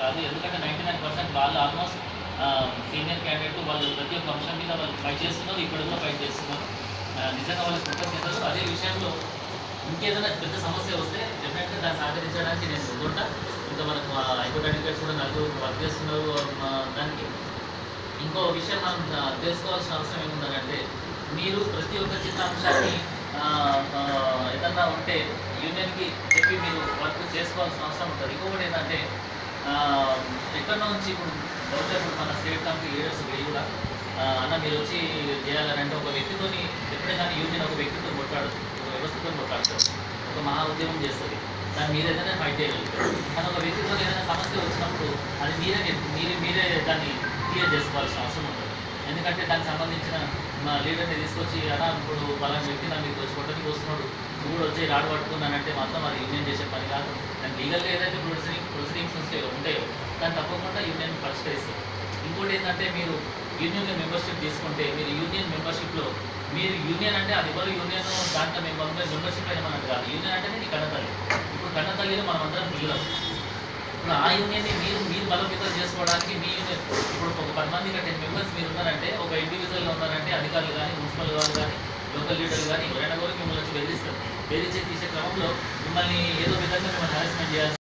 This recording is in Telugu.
కాదు ఎందుకంటే నైంటీ నైన్ పర్సెంట్ వాళ్ళు ఆల్మోస్ట్ సీనియర్ క్యాండిడేట్ వాళ్ళు ప్రతి ఒక్క అంశం మీద వాళ్ళు ఫైట్ చేస్తున్నారు ఇప్పుడు కూడా ఫైట్ చేస్తున్నారు ఆ, నిజంగా వాళ్ళు కృతజ్ఞతలు అదే విషయంలో ఇంకేదైనా పెద్ద సమస్య వస్తే డెఫినెట్గా దాన్ని సహకరించడానికి నేను ముందుంటా ఇంకా మనకు హైకోర్టు అడ్వకేట్స్ కూడా నలుగురు వర్క్ చేస్తున్నారు ఆ, దానికి ఇంకో విషయం మనం ఆ, తెలుసుకోవాల్సిన అవసరం ఏముందంటే మీరు ప్రతి ఒక్క చిన్న అంశాన్ని ఆ, ఆ, ఏదన్నా ఉంటే యూనియన్కి చెప్పి మీరు వర్క్ చేసుకోవాల్సిన అవసరం ఉంటుంది ఇంకొకటి ఏంటంటే ఆ, ఎక్కడ నుంచి ఇప్పుడు బహుశా ఇప్పుడు మన స్టేట్ కమిటీ లీడర్స్ వీళ్ళు కూడా ఆ, అన్న మీరు వచ్చి చేయాలని ఒక వ్యక్తితోని ఎప్పుడే కానీ యూనియన్ ఒక వ్యక్తితో కొట్లాడదు ఒక వ్యవస్థతో కొట్లాడతారు ఒక మహా ఉద్యమం చేస్తుంది దాన్ని మీరు ఏదైనా ఫైట్ చేయగలుగుతారు కానీ ఒక వ్యక్తితో ఏదైనా సమస్య వచ్చినప్పుడు అది మీరే నె- మీరే మీరే దాన్ని క్లియర్ చేసుకోవాల్సిన అవసరం ఉంటుంది ఎందుకంటే దానికి సంబంధించిన మా లీడర్ని తీసుకొచ్చి అలా ఇప్పుడు పలానా వ్యక్తి నా మీకు వచ్చి కొట్టడానికి వస్తున్నాడు నువ్వు కూడా వచ్చి రాడు పట్టుకున్నానంటే మాత్రం అది యూనియన్ చేసే పని కాదు దానికి లీగల్గా ఏదైతే ప్రొసీడింగ్ ప్రొసీడింగ్స్ ఉంటాయో ఉంటాయో దాన్ని తప్పకుండా యూనియన్ పరిష్కరిస్తారు ఇంకోటి ఏంటంటే మీరు యూనియన్ మెంబర్షిప్ తీసుకుంటే మీరు యూనియన్ మెంబర్షిప్లో మీరు యూనియన్ అంటే అది ఎవరు యూనియన్ దాంట్లో మేము మెంబర్షిప్ అయినా కాదు యూనియన్ అంటేనే నీ కన్నతల్లి ఇప్పుడు కన్నతల్లిలో మనం అందరం పిల్లలు ఇప్పుడు ఆ యూనియన్ని మీరు మీరు బలోపేతం చేసుకోవడానికి మీ యూనియన్ ఇప్పుడు ఒక పది మంది టెన్ మెంబర్స్ మీరు ఉన్నారంటే ఒక ఇండివిజువల్గా ఉన్నారంటే అధికారులు కానీ మున్సిపల్ వాళ్ళు కానీ లోకల్ లీడర్లు కానీ ఎవరైనా కూడా మిమ్మల్ని వచ్చి బెదిరిస్తారు బెదిరించే తీసే క్రమంలో మిమ్మల్ని ఏదో విధంగా మిమ్మల్ని హరాస్మెంట్ చేయాలి